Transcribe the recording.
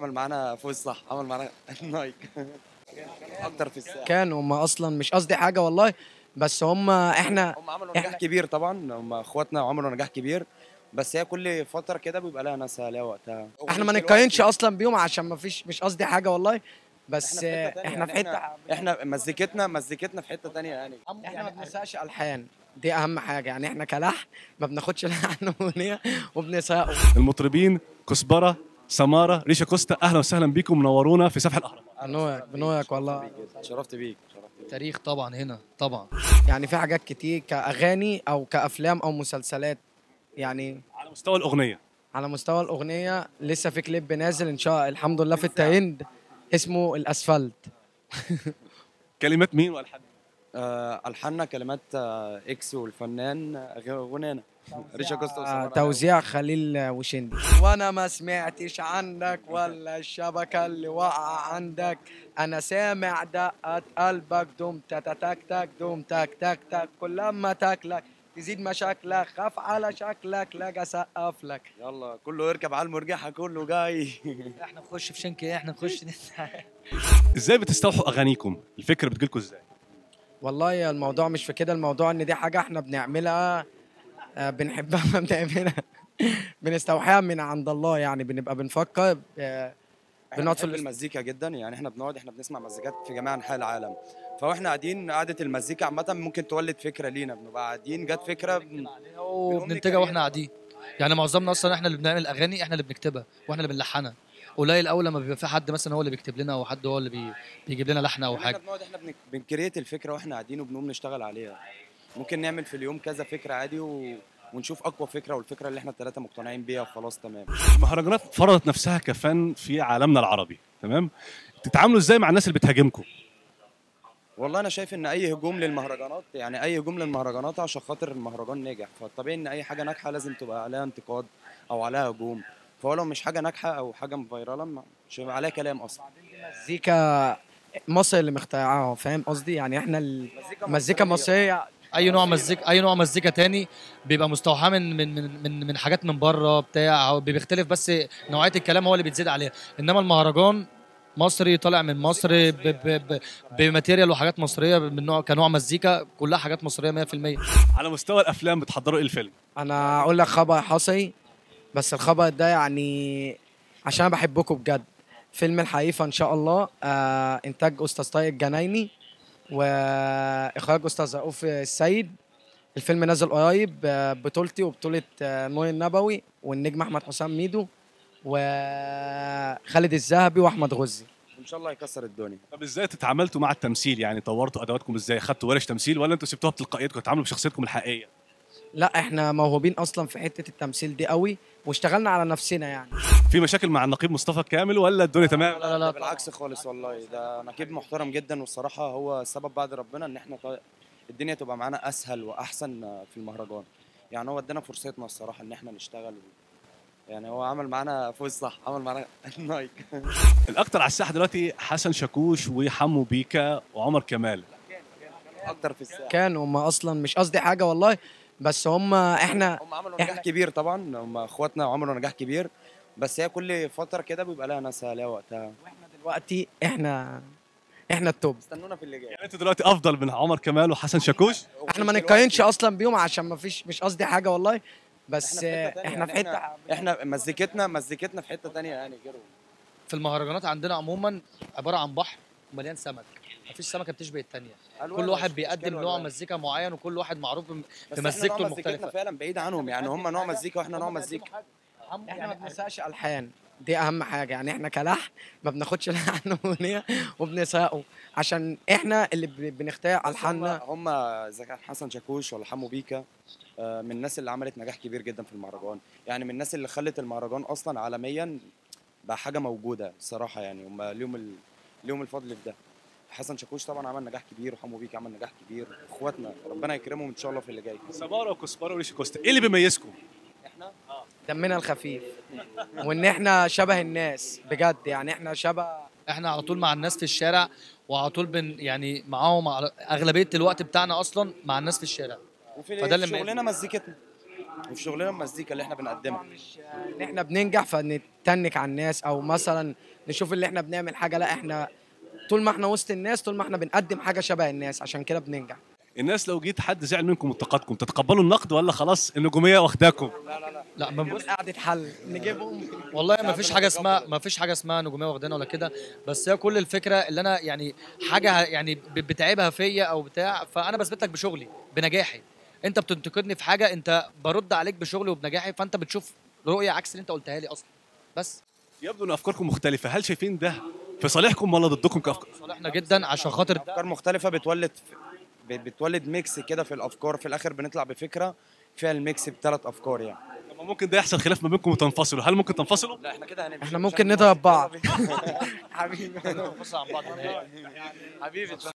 عمل معانا فوز صح عمل معانا نايك اكتر في الساعه كان هم اصلا مش قصدي حاجه والله بس هم احنا هم عملوا نجاح كبير طبعا هم اخواتنا وعملوا نجاح كبير بس هي كل فتره كده بيبقى لها ناسها لها وقتها احنا ما نتقاينش اصلا بيهم عشان ما فيش مش قصدي حاجه والله بس احنا في حته احنا مزيكتنا مزيكتنا في حته تانية يعني احنا ما بنسقش الحان دي اهم حاجه يعني احنا كلحن ما بناخدش لحن اغنيه وبنسقه المطربين كزبره سماره ريشا كوستا اهلا وسهلا بيكم منورونا في سفح الاهرامات بنويك بنويك والله شرفت بيك شرفت بيك تاريخ طبعا هنا طبعا يعني في حاجات كتير كاغاني او كافلام او مسلسلات يعني على مستوى الاغنيه على مستوى الاغنيه لسه في كليب نازل ان شاء الله الحمد لله في الترند اسمه الاسفلت كلمات مين والحان آه الحنا كلمات آه اكس والفنان آه، غ- غنانا ريشا كوستا آه، وسمارة توزيع خليل وشندي وانا ما سمعتش عنك ولا الشبكه اللي واقعه عندك انا سامع دقه قلبك دوم تك تك تك دوم تك تك تك كل لما تاكلك تزيد مشاكلك خاف على شكلك لاجي اسقف لك يلا كله يركب على المرجحه كله جاي احنا نخش في شنكه احنا نخش ازاي بتستوحوا اغانيكم الفكره بتجيلكم ازاي والله الموضوع مش في كده الموضوع ان دي حاجه احنا بنعملها آه، بنحبها ما بنعملها بنستوحيها من عند الله يعني بنبقى بنفكر آه، احنا بنقعد في بنحب الاست- المزيكا جدا يعني احنا بنقعد احنا بنسمع مزيكات في جميع انحاء العالم فاحنا قاعدين قعده المزيكا عامه ممكن تولد فكره لينا بنبقى قاعدين جت فكره بن- وبننتجها واحنا قاعدين يعني معظمنا اصلا احنا اللي بنعمل الاغاني احنا اللي بنكتبها واحنا اللي بنلحنها قليل قوي لما بيبقى في حد مثلا هو اللي بيكتب لنا او حد هو اللي بي... بيجيب لنا لحن او احنا حاجه بنقعد احنا بن- بنكريت الفكره واحنا قاعدين وبنقوم نشتغل عليها ممكن نعمل في اليوم كذا فكره عادي و... ونشوف اقوى فكره والفكره اللي احنا الثلاثه مقتنعين بيها وخلاص تمام المهرجانات فرضت نفسها كفن في عالمنا العربي تمام تتعاملوا ازاي مع الناس اللي بتهاجمكم والله انا شايف ان اي هجوم للمهرجانات يعني اي هجوم للمهرجانات عشان خاطر المهرجان ناجح فالطبيعي ان اي حاجه ناجحه لازم تبقى عليها انتقاد او عليها هجوم فهو لو مش حاجه ناجحه او حاجه مفيراله ما- مش هيبقى عليها كلام اصلا مزيكا مصر اللي مخترعاها فاهم قصدي يعني احنا المزيكا مصريه اي نوع مزيكا اي نوع مزيكا تاني بيبقى مستوحاه من من من من, من حاجات من بره بتاع هو بيختلف بس نوعيه الكلام هو اللي بيتزيد عليها انما المهرجان مصري طالع من مصر ب- ب- ب- بماتيريال وحاجات مصريه من نوع كنوع مزيكا كلها حاجات مصريه 100% على مستوى الافلام بتحضروا ايه الفيلم انا اقول لك خبر حصري بس الخبر ده يعني عشان أنا بحبكم بجد فيلم الحقيقة ان شاء الله آه انتاج استاذ طارق الجنايني واخراج استاذ رؤوف السيد الفيلم نازل قريب آه، بطولتي وبطولة آه، نور النبوي والنجم احمد حسام ميدو وخالد الذهبي واحمد غزي ان شاء الله يكسر الدنيا طب ازاي تتعاملتوا مع التمثيل يعني طورتوا ادواتكم ازاي خدتوا ورش تمثيل ولا انتوا سبتوها بتلقائيتكم تتعاملوا بشخصيتكم الحقيقيه لا احنا موهوبين اصلا في حتة التمثيل دي قوي واشتغلنا على نفسنا يعني في مشاكل مع النقيب مصطفى كامل ولا الدنيا تمام لا لا لا بالعكس خالص والله ده نقيب محترم جدا والصراحه هو السبب بعد ربنا ان احنا طا- الدنيا تبقى معانا اسهل واحسن في المهرجان يعني هو ادانا فرصتنا الصراحه ان احنا نشتغل يعني هو عمل معانا فوز صح عمل معانا نايك الاكتر على الساحه دلوقتي حسن شاكوش وحمو بيكا وعمر كمال اكتر في الساعه كان هم اصلا مش قصدي حاجة والله بس هم احنا هم عملوا نجاح كبير طبعا هم اخواتنا وعملوا نجاح كبير بس هي كل فتره كده بيبقى لها ناسها لها وقتها واحنا دلوقتي احنا احنا التوب استنونا في اللي جاي يعني انتوا دلوقتي افضل من عمر كمال وحسن شاكوش احنا ما نتقاينش اصلا بيهم عشان ما فيش مش قصدي حاجه والله بس احنا في حته احنا مزيكتنا مزيكتنا في حته تانية يعني غيره في المهرجانات عندنا عموما عباره عن بحر ومليان سمك مفيش سمكه بتشبه الثانيه كل واحد بيقدم نوع مزيكا معين وكل واحد معروف بم- بس بمزيكته احنا نوع مزيكتنا المختلفه فعلا بعيد عنهم يعني هم نوع مزيكا واحنا نوع مزيكا احنا ما بنسقش الحان دي اهم حاجه يعني احنا كلحن ما بناخدش لحن اغنيه وبنسقه عشان احنا اللي ب- بنختار الحاننا هم اذا كان حسن شاكوش ولا حمو بيكا آه، من الناس اللي عملت نجاح كبير جدا في المهرجان يعني من الناس اللي خلت المهرجان اصلا عالميا بقى حاجه موجوده الصراحه يعني هم ليهم ال... ليهم الفضل في ده حسن شاكوش طبعا عمل نجاح كبير وحمو بيكا عمل نجاح كبير اخواتنا ربنا يكرمهم ان شاء الله في اللي جاي سمارة وكزبره وريشي كوستا ايه اللي بيميزكم احنا دمنا الخفيف وان احنا شبه الناس بجد يعني احنا شبه احنا على طول مع الناس في الشارع وعلى طول بن يعني معاهم على- اغلبيه الوقت بتاعنا اصلا مع الناس في الشارع وفي فده اللي في شغلنا مزيكتنا وفي شغلنا المزيكا اللي احنا بنقدمها مش ان احنا بننجح فنتنك على الناس او مثلا نشوف اللي احنا بنعمل حاجه لا احنا طول ما احنا وسط الناس طول ما احنا بنقدم حاجه شبه الناس عشان كده بننجح الناس لو جيت حد زعل منكم وانتقدكم تتقبلوا النقد ولا خلاص النجوميه واخداكم لا ما بص قعده حل نجيبهم والله ما فيش حاجه اسمها ما فيش حاجه اسمها نجوميه واخدانا ولا كده بس هي كل الفكره اللي انا يعني حاجه ه- يعني ب- بتعيبها فيا او بتاع فانا بثبت لك بشغلي بنجاحي انت بتنتقدني في حاجه انت برد عليك بشغلي وبنجاحي فانت بتشوف رؤيه عكس اللي انت قلتها لي اصلا بس يبدو ان افكاركم مختلفه هل شايفين ده في صالحكم ولا ضدكم كافكار صالحنا جدا عشان خاطر ده افكار مختلفه بتولد ب- بتولد ميكس كده في الافكار في الاخر بنطلع بفكره فيها الميكس بثلاث افكار يعني طب ممكن ده يحصل خلاف ما بينكم وتنفصلوا هل ممكن تنفصلوا لا احنا كده هنمشي احنا مش ممكن هنمشي. نضرب بعض يلا بينا. حبيبي عن بعض نهائي حبيبي